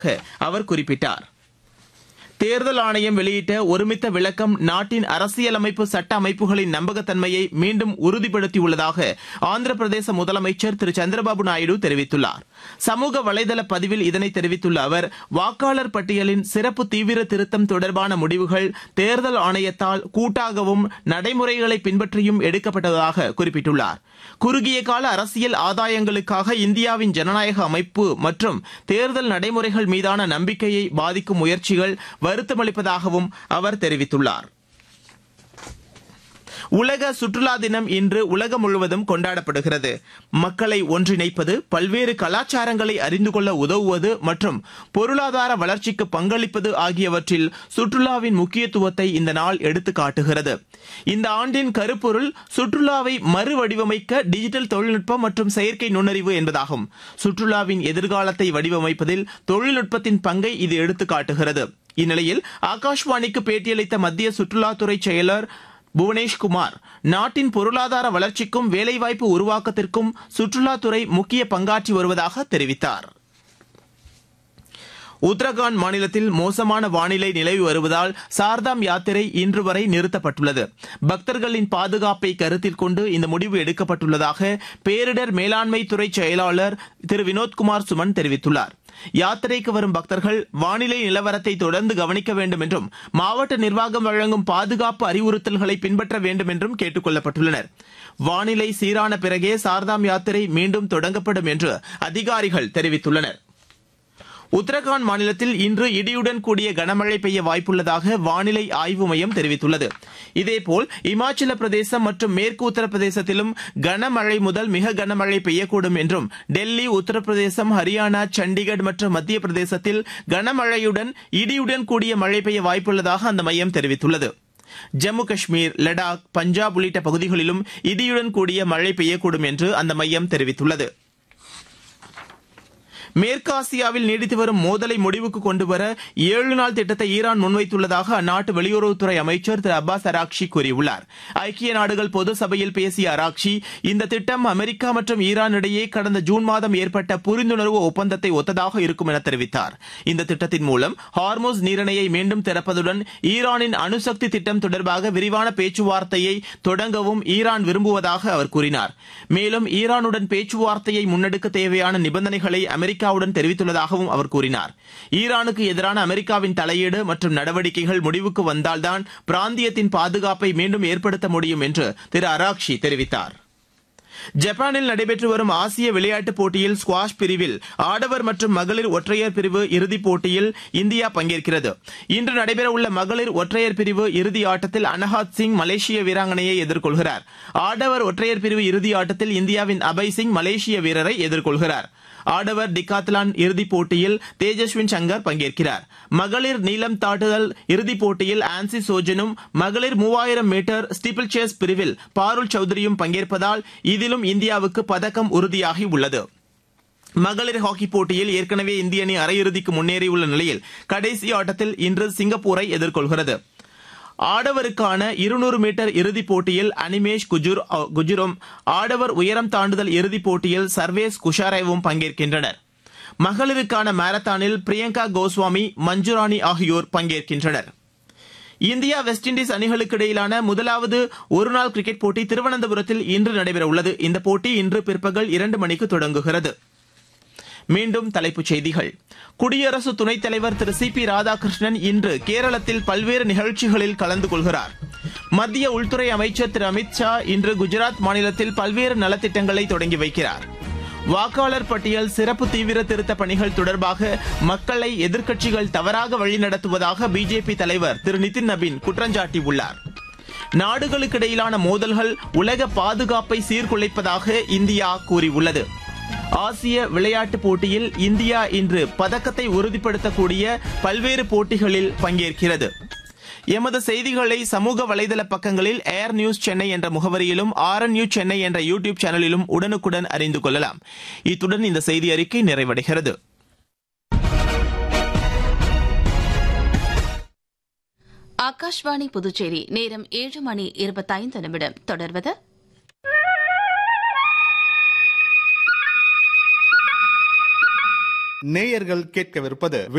அவர் குறிப்பிட்டார் தேர்தல் ஆணையம் வெளியிட்ட ஒருமித்த விளக்கம் நாட்டின் அரசியலமைப்பு சட்ட அமைப்புகளின் நம்பகத்தன்மையை மீண்டும் உறுதிப்படுத்தியுள்ளதாக ஆந்திர பிரதேச முதலமைச்சர் திரு சந்திரபாபு நாயுடு தெரிவித்துள்ளார் சமூக வலைதள பதிவில் இதனை தெரிவித்துள்ள அவர் வாக்காளர் பட்டியலின் சிறப்பு தீவிர திருத்தம் தொடர்பான முடிவுகள் தேர்தல் ஆணையத்தால் கூட்டாகவும் நடைமுறைகளை பின்பற்றியும் எடுக்கப்பட்டதாக குறிப்பிட்டுள்ளார் குறுகிய கால அரசியல் ஆதாயங்களுக்காக இந்தியாவின் ஜனநாயக அமைப்பு மற்றும் தேர்தல் நடைமுறைகள் மீதான நம்பிக்கையை பாதிக்கும் முயற்சிகள் வருத்தமளிப்பதாகவும் அவர் தெரிவித்துள்ளார் உலக சுற்றுலா தினம் இன்று உலகம் முழுவதும் கொண்டாடப்படுகிறது மக்களை ஒன்றிணைப்பது பல்வேறு கலாச்சாரங்களை அறிந்து கொள்ள உதவுவது மற்றும் பொருளாதார வளர்ச்சிக்கு பங்களிப்பது ஆகியவற்றில் சுற்றுலாவின் முக்கியத்துவத்தை இந்த நாள் எடுத்து காட்டுகிறது இந்த ஆண்டின் கருப்பொருள் சுற்றுலாவை மறுவடிவமைக்க டிஜிட்டல் தொழில்நுட்பம் மற்றும் செயற்கை நுண்ணறிவு என்பதாகும் சுற்றுலாவின் எதிர்காலத்தை வடிவமைப்பதில் தொழில்நுட்பத்தின் பங்கை இது எடுத்து காட்டுகிறது இந்நிலையில் ஆகாஷ்வாணிக்கு பேட்டியளித்த மத்திய சுற்றுலாத்துறை செயலர் புவனேஷ்குமார் நாட்டின் பொருளாதார வளர்ச்சிக்கும் வேலைவாய்ப்பு உருவாக்கத்திற்கும் சுற்றுலாத்துறை முக்கிய பங்காற்றி வருவதாக தெரிவித்தார் உத்தரகாண்ட் மாநிலத்தில் மோசமான வானிலை நிலவி வருவதால் சார்தாம் யாத்திரை இன்று வரை நிறுத்தப்பட்டுள்ளது பக்தர்களின் பாதுகாப்பை கருத்தில் கொண்டு இந்த முடிவு எடுக்கப்பட்டுள்ளதாக பேரிடர் மேலாண்மை துறை செயலாளர் திரு வினோத்குமார் சுமன் தெரிவித்துள்ளார் யாத்திரைக்கு வரும் பக்தர்கள் வானிலை நிலவரத்தை தொடர்ந்து கவனிக்க வேண்டும் என்றும் மாவட்ட நிர்வாகம் வழங்கும் பாதுகாப்பு அறிவுறுத்தல்களை பின்பற்ற வேண்டும் என்றும் கேட்டுக் கொள்ளப்பட்டுள்ளனர் வானிலை சீரான பிறகே சார்தாம் யாத்திரை மீண்டும் தொடங்கப்படும் என்று அதிகாரிகள் தெரிவித்துள்ளனர் உத்தரகாண்ட் மாநிலத்தில் இன்று இடியுடன் கூடிய கனமழை பெய்ய வாய்ப்புள்ளதாக வானிலை ஆய்வு மையம் தெரிவித்துள்ளது இதேபோல் இமாச்சல பிரதேசம் மற்றும் மேற்கு உத்தரப்பிரதேசத்திலும் கனமழை முதல் மிக கனமழை பெய்யக்கூடும் என்றும் டெல்லி உத்தரப்பிரதேசம் ஹரியானா சண்டிகர் மற்றும் மத்திய பிரதேசத்தில் கனமழையுடன் இடியுடன் கூடிய மழை பெய்ய வாய்ப்புள்ளதாக அந்த மையம் தெரிவித்துள்ளது ஜம்மு காஷ்மீர் லடாக் பஞ்சாப் உள்ளிட்ட பகுதிகளிலும் இடியுடன் கூடிய மழை பெய்யக்கூடும் என்று அந்த மையம் தெரிவித்துள்ளது மேற்காசியாவில் நீடித்து வரும் மோதலை முடிவுக்கு கொண்டுவர ஏழு நாள் திட்டத்தை ஈரான் முன்வைத்துள்ளதாக அந்நாட்டு வெளியுறவுத்துறை அமைச்சர் திரு அப்பாஸ் அராக்ஷி கூறியுள்ளார் ஐக்கிய நாடுகள் பொது சபையில் பேசிய அராக்ஷி இந்த திட்டம் அமெரிக்கா மற்றும் ஈரான் இடையே கடந்த ஜூன் மாதம் ஏற்பட்ட புரிந்துணர்வு ஒப்பந்தத்தை ஒத்ததாக இருக்கும் என தெரிவித்தார் இந்த திட்டத்தின் மூலம் ஹார்மோஸ் நீரிணையை மீண்டும் திறப்பதுடன் ஈரானின் அணுசக்தி திட்டம் தொடர்பாக விரிவான பேச்சுவார்த்தையை தொடங்கவும் ஈரான் விரும்புவதாக அவர் கூறினார் மேலும் ஈரானுடன் பேச்சுவார்த்தையை முன்னெடுக்க தேவையான நிபந்தனைகளை அமெரிக்க அமெரிக்காவுடன் தெரிவித்துள்ளதாகவும் அவர் கூறினார் ஈரானுக்கு எதிரான அமெரிக்காவின் தலையீடு மற்றும் நடவடிக்கைகள் முடிவுக்கு வந்தால்தான் பிராந்தியத்தின் பாதுகாப்பை மீண்டும் ஏற்படுத்த முடியும் என்று திரு அராக்ஷி தெரிவித்தார் ஜப்பானில் நடைபெற்று வரும் ஆசிய விளையாட்டுப் போட்டியில் ஸ்குவாஷ் பிரிவில் ஆடவர் மற்றும் மகளிர் ஒற்றையர் பிரிவு இறுதிப் போட்டியில் இந்தியா பங்கேற்கிறது இன்று நடைபெறவுள்ள மகளிர் ஒற்றையர் பிரிவு இறுதி ஆட்டத்தில் அனஹாத் சிங் மலேசிய வீராங்கனையை எதிர்கொள்கிறார் ஆடவர் ஒற்றையர் பிரிவு இறுதி ஆட்டத்தில் இந்தியாவின் அபய் சிங் மலேசிய வீரரை எதிர்கொள்கிறார் ஆடவர் டிகாத்லான் இறுதிப் போட்டியில் தேஜஸ்வின் சங்கர் பங்கேற்கிறார் மகளிர் நீளம் தாண்டுதல் இறுதிப் போட்டியில் ஆன்சி சோஜனும் மகளிர் மூவாயிரம் மீட்டர் ஸ்டீபிள் சேஸ் பிரிவில் பாருல் சௌத்ரியும் பங்கேற்பதால் இதிலும் இந்தியாவுக்கு பதக்கம் உறுதியாகி உள்ளது மகளிர் ஹாக்கி போட்டியில் ஏற்கனவே இந்திய அணி அரையிறுதிக்கு முன்னேறியுள்ள நிலையில் கடைசி ஆட்டத்தில் இன்று சிங்கப்பூரை எதிர்கொள்கிறது ஆடவருக்கான இருநூறு மீட்டர் இறுதிப் போட்டியில் அனிமேஷ் குஜுர் குஜுரும் ஆடவர் உயரம் தாண்டுதல் இறுதிப் போட்டியில் சர்வேஸ் குஷாரேவும் பங்கேற்கின்றனர் மகளிருக்கான மாரத்தானில் பிரியங்கா கோஸ்வாமி மஞ்சுராணி ஆகியோர் பங்கேற்கின்றனர் இந்தியா வெஸ்ட் இண்டீஸ் அணிகளுக்கு இடையிலான முதலாவது ஒருநாள் கிரிக்கெட் போட்டி திருவனந்தபுரத்தில் இன்று நடைபெறவுள்ளது இந்த போட்டி இன்று பிற்பகல் இரண்டு மணிக்கு தொடங்குகிறது மீண்டும் தலைப்புச் செய்திகள் குடியரசு துணைத் தலைவர் திரு சி பி ராதாகிருஷ்ணன் இன்று கேரளத்தில் பல்வேறு நிகழ்ச்சிகளில் கலந்து கொள்கிறார் மத்திய உள்துறை அமைச்சர் திரு அமித் ஷா இன்று குஜராத் மாநிலத்தில் பல்வேறு நலத்திட்டங்களை தொடங்கி வைக்கிறார் வாக்காளர் பட்டியல் சிறப்பு தீவிர திருத்த பணிகள் தொடர்பாக மக்களை எதிர்க்கட்சிகள் தவறாக வழிநடத்துவதாக பிஜேபி தலைவர் திரு நிதின் நபீன் குற்றஞ்சாட்டியுள்ளார் நாடுகளுக்கிடையிலான மோதல்கள் உலக பாதுகாப்பை சீர்குலைப்பதாக இந்தியா கூறியுள்ளது ஆசிய விளையாட்டுப் போட்டியில் இந்தியா இன்று பதக்கத்தை உறுதிப்படுத்தக்கூடிய பல்வேறு போட்டிகளில் பங்கேற்கிறது எமது செய்திகளை சமூக வலைதள பக்கங்களில் ஏர் நியூஸ் சென்னை என்ற முகவரியிலும் ஆர் என் நியூஸ் சென்னை என்ற யூ டியூப் சேனலிலும் உடனுக்குடன் அறிந்து கொள்ளலாம் இத்துடன் இந்த செய்தி அறிக்கை நிறைவடைகிறது ஆகாஷ்வாணி புதுச்சேரி நேரம் ஏழு மணி இருபத்தைந்து நிமிடம் தொடர்வது நேயர்கள் கேட்கவிருப்பது